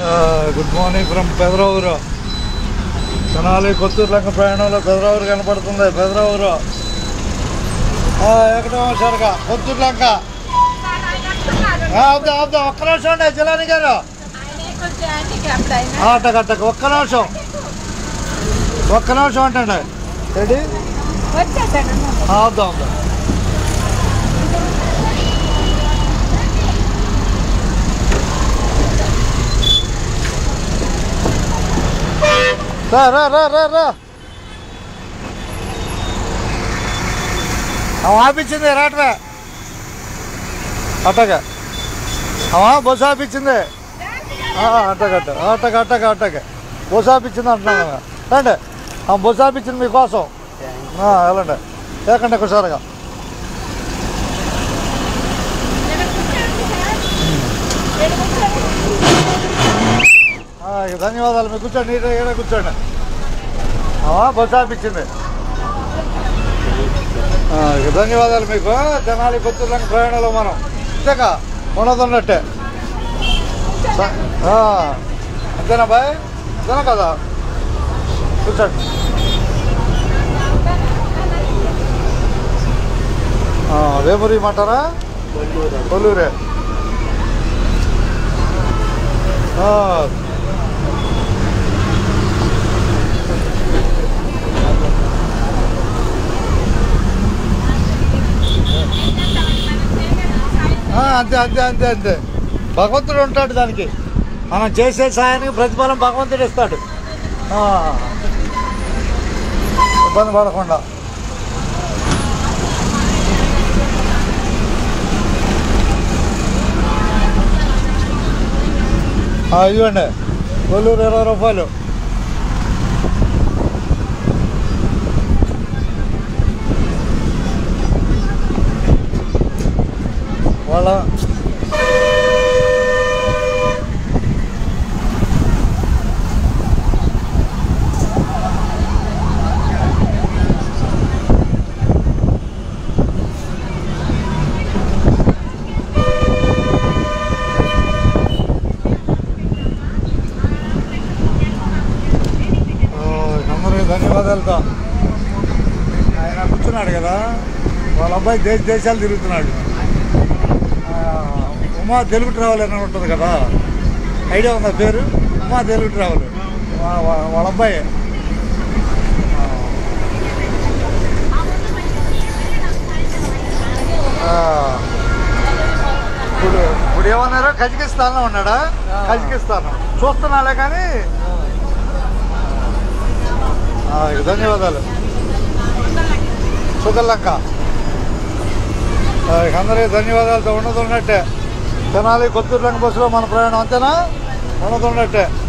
Good morning from Pedaravuru Tenali Kothuru Lanka ప్రయాణంలో పెదరావురు కనపడుతుంది పెదరావురు ఎక్కడో సరగా కొత్తూరు లంక అవుదా అవుదా ఒక్క నిమిషం అండి జిలాని గారు ఆ, అట్టక అట్టక ఒక్క నిమిషం ఒక్క నిమిషం అంటండి రెడీ అవుదా అవుదా రా రా రా రా రా అవ ఆపించింది రాట్రా అట్టగా అవా బస్సు ఆపించింది అట్టగ అట్ట అట్టగ అట్టగ అట్టగ బస్సు ఆపించింది అంటున్నాను కదా. రండి ఆ బస్సు ఆపించింది మీకోసం ఆ, వెళ్ళండి లేకండి ఒకసారిగా ఆ, ఇక ధన్యవాదాలు మీకు కూర్చోండి నీట్గా ఈడ కూర్చోండి అవా బస్సు ఆపించింది ఆ, ఇక ధన్యవాదాలు మీకు తెనాలి కొత్తూరు ప్రయాణంలో మనం అంతేకా ఉన్నదన్నట్టే స- ఆ, అంతేనా బాయ్ అంతేనా కదా కూర్చోండి ఆ, వేమూరు ఇమ్మంటారా కొల్లూరే ఆ, ఆ, అంతే అంతే అంతే అంతే భగవంతుడు ఉంటాడు దానికి మనం చేసే సాయానికి ప్రతిఫలం భగవంతుడు ఇస్తాడు ఆ, ఇబ్బంది పడకుండా ఆ, ఇదిగోండి కొల్లూరు ఇరవై రూపాయలు వాళ్ళ ఓ, అందరికీ ధన్యవాదాలతో ఆయన కూర్చున్నాడు కదా వాళ్ళ అబ్బాయి దేశ దేశాలు తిరుగుతున్నాడు ఆ, ఉమా తెలుగు ట్రావెల్ అని ఉంటుంది కదా ఐడియా ఉందా పేరు ఉమా తెలుగు ట్రావెల్ వా- వా- వాళ్ళ అబ్బాయి ఆ. ఇప్పుడు ఇప్పుడు ఏమన్నారో కజకిస్తాన్లో ఉన్నాడా కజకిస్తాన్ చూస్తున్నాలే కానీ ఆ, ఇక ధన్యవాదాలు సుగల్లంక ఆ, ఇక అందరికీ ధన్యవాదాలతో ఉన్నది ఉన్నట్టే తెనాలి కొత్తూరు లంక బస్సులో మన ప్రయాణం అంతేనా ఉన్నది ఉన్నట్టే